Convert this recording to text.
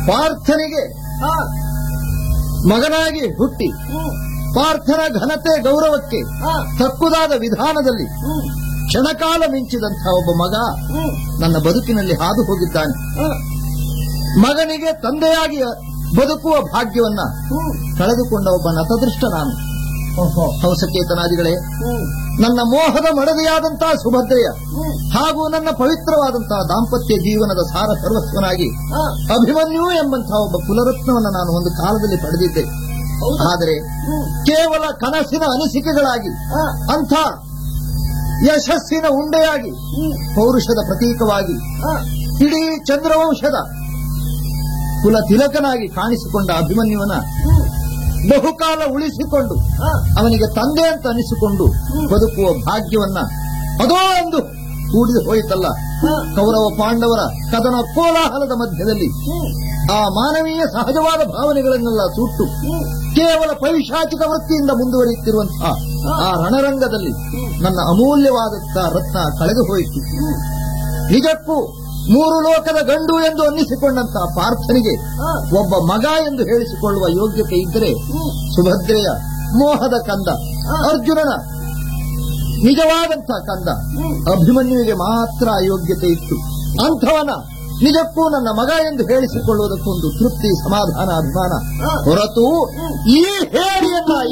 ಪಾರ್ಥನಿಗೆ ಹಾ ಮಗನಾಗಿ ಹುಟ್ಟಿ ಹ್ಮ್ ಪಾರ್ಥನ ಘನತೆ ಗೌರವಕ್ಕೆ ಹಾ ತಕ್ಕುದಾದ ವಿಧಾನದಲ್ಲಿ ಹ್ಮ್ ಕ್ಷಣಕಾಲ ಮಿಂಚಿದಂತಹ ಒಬ್ಬ ಮಗ ಹ್ಮ್ ನನ್ನ ಬದುಕಿನಲ್ಲಿ ಹಾದು ಹೋಗಿದ್ದಾನೆ ಹಾ ಮಗನಿಗೆ ತಂದೆಯಾಗಿ ಬದುಕುವ ಭಾಗ್ಯವನ್ನ ಹ್ಮ್ ಕಳೆದುಕೊಂಡ ಒಬ್ಬ ನತದೃಷ್ಟ ನಾನು ಓಹೋ ಹಂಸಕೇತನಾದಿಗಳೇ ಹ್ಮ್ ನನ್ನ ಮೋಹದ ಮಡದಿಯಾದಂತಹ ಸುಭದ್ರೆಯ ಹ್ಮ್ ಹಾಗೂ ನನ್ನ ಪವಿತ್ರವಾದಂತಹ ದಾಂಪತ್ಯ ಜೀವನದ ಸಾರ ಸರ್ವಸ್ವನಾಗಿ ಹಾ ಅಭಿಮನ್ಯು ಎಂಬಂತಹ ಒಬ್ಬ ಕುಲರತ್ನವನ್ನು ನಾನು ಒಂದು ಕಾಲದಲ್ಲಿ ಪಡೆದಿದ್ದೆ ಹೌದಾ ಆದರೆ ಹ್ಮ್ ಕೇವಲ ಕನಸಿನ ಅನಿಸಿಕೆಗಳಾಗಿ ಹಾ ಅಂಥ ಯಶಸ್ಸಿನ ಉಂಡೆಯಾಗಿ ಹ್ಮ್ ಪೌರುಷದ ಪ್ರತೀಕವಾಗಿ ಹಾ ಇಡೀ ಚಂದ್ರವಂಶದ ಕುಲ ತಿಲಕನಾಗಿ ಕಾಣಿಸಿಕೊಂಡ ಅಭಿಮನ್ಯುವನ ಹ್ಮ್ ಬಹುಕಾಲ ಉಳಿಸಿಕೊಂಡು ಹಾ ಅವನಿಗೆ ತಂದೆ ಅಂತ ಅನಿಸಿಕೊಂಡು ಬದುಕುವ ಭಾಗ್ಯವನ್ನ ಅದೋ ಎಂದು ಕೂಡಿದು ಹೋಯಿತಲ್ಲ ಹಾ ಕೌರವ ಪಾಂಡವರ ಕದನ ಕೋಲಾಹಲದ ಮಧ್ಯದಲ್ಲಿ ಹ್ಮ್ ಆ ಮಾನವೀಯ ಸಹಜವಾದ ಭಾವನೆಗಳನ್ನೆಲ್ಲ ಸುಟ್ಟು ಹ್ಮ್ ಕೇವಲ ಪೈಶಾಚಿಕ ವೃತ್ತಿಯಿಂದ ಮುಂದುವರಿಯುತ್ತಿರುವಂತಹ ಆ ರಣರಂಗದಲ್ಲಿ ನನ್ನ ಅಮೂಲ್ಯವಾದಂತಹ ರತ್ನ ಕಳೆದು ಹೋಯಿತು ಹ್ಮ್ ನಿಜಕ್ಕೂ ಮೂರು ಲೋಕದ ಗಂಡು ಎಂದು ಅನ್ನಿಸಿಕೊಂಡಂತಹ ಪಾರ್ಥನಿಗೆ ಹಾ ಒಬ್ಬ ಮಗ ಎಂದು ಹೇಳಿಸಿಕೊಳ್ಳುವ ಯೋಗ್ಯತೆ ಇದ್ದರೆ ಹ್ಮ್ ಸುಭದ್ರೆಯ ಮೋಹದ ಕಂದ ಅರ್ಜುನನ ನಿಜವಾದಂತಹ ಕಂದ ಹ್ಮ್ ಅಭಿಮನ್ಯುವಿಗೆ ಮಾತ್ರ ಆ ಯೋಗ್ಯತೆ ಇತ್ತು ಅಂಥವನ ನಿಜಕ್ಕೂ ನನ್ನ ಮಗ ಎಂದು ಹೇಳಿಸಿಕೊಳ್ಳುವುದಕ್ಕೊಂದು ತೃಪ್ತಿ ಸಮಾಧಾನ ಅಭಿಮಾನ ಹೊರತು ಈ ಹೇಳಿಯನ್ನ